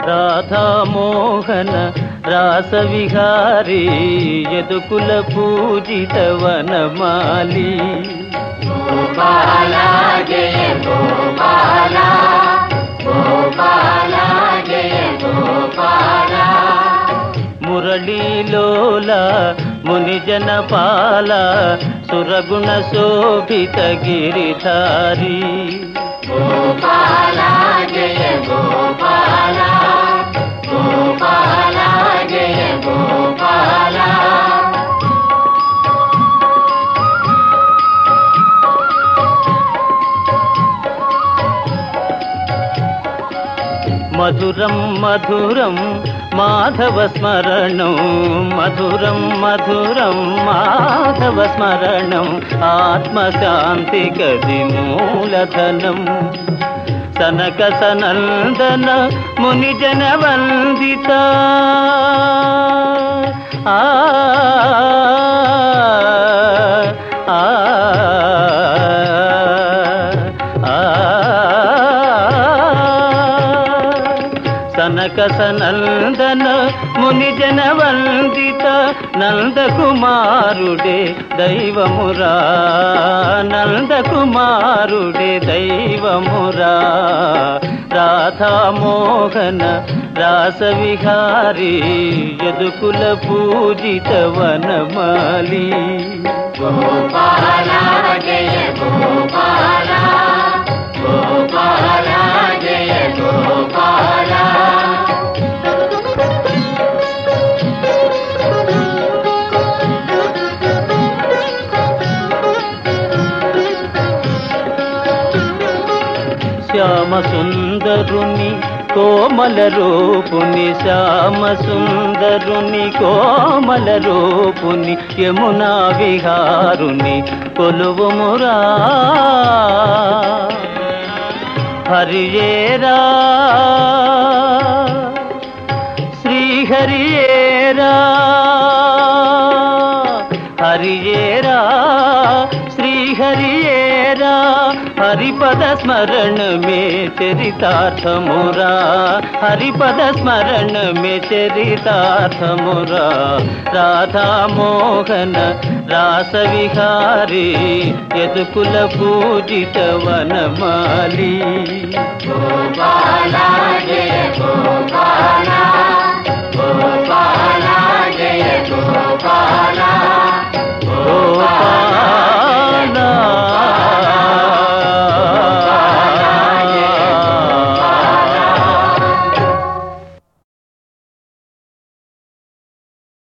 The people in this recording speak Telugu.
రాధామోహన రాసవిహారీ యదుకుల పూజిత వనమాలి గోపాల జయ గోపాల గోపాల జయ గోపాల మురళీలోల మునిజన పాల సురగుణ శోభిత గిరిధారి గోపాల జయ గోపాల గోపాల జయ గోపాల మధురం మధురం మాధవ స్మరణం మధురం మధురం మాధవ స్మరణం ఆత్మశాంతి గది మూలధనం సనక సనందన మునిజన వందిత ఆ ఆ సనక సనందన మునిజన వందిత నందకుమారుడే దైవమురా నందకుమారుడే దైవమురా రాధామోహన రాసవిహారీ యదుకుల పూజిత వనమాలి గోపాల జయ గోపాల గోపాల జయ గోపాల శ్యామ సుందరుని కోమల రూపుని శ్యామ సుందరుని కోమల రూపుని యమునా విహారుని కొలువుమురా హరియేరా శ్రీహరియేరా హరియేరా శ్రీహరియేరా హరిపద స్మరణ మే చరితార్థమురా హరిపద స్మరణ మే చరితార్థమురా రాధామోహన రాసవిహారీ యదుకుల పూజిత వనమాలి గోపాల జయ గోపాల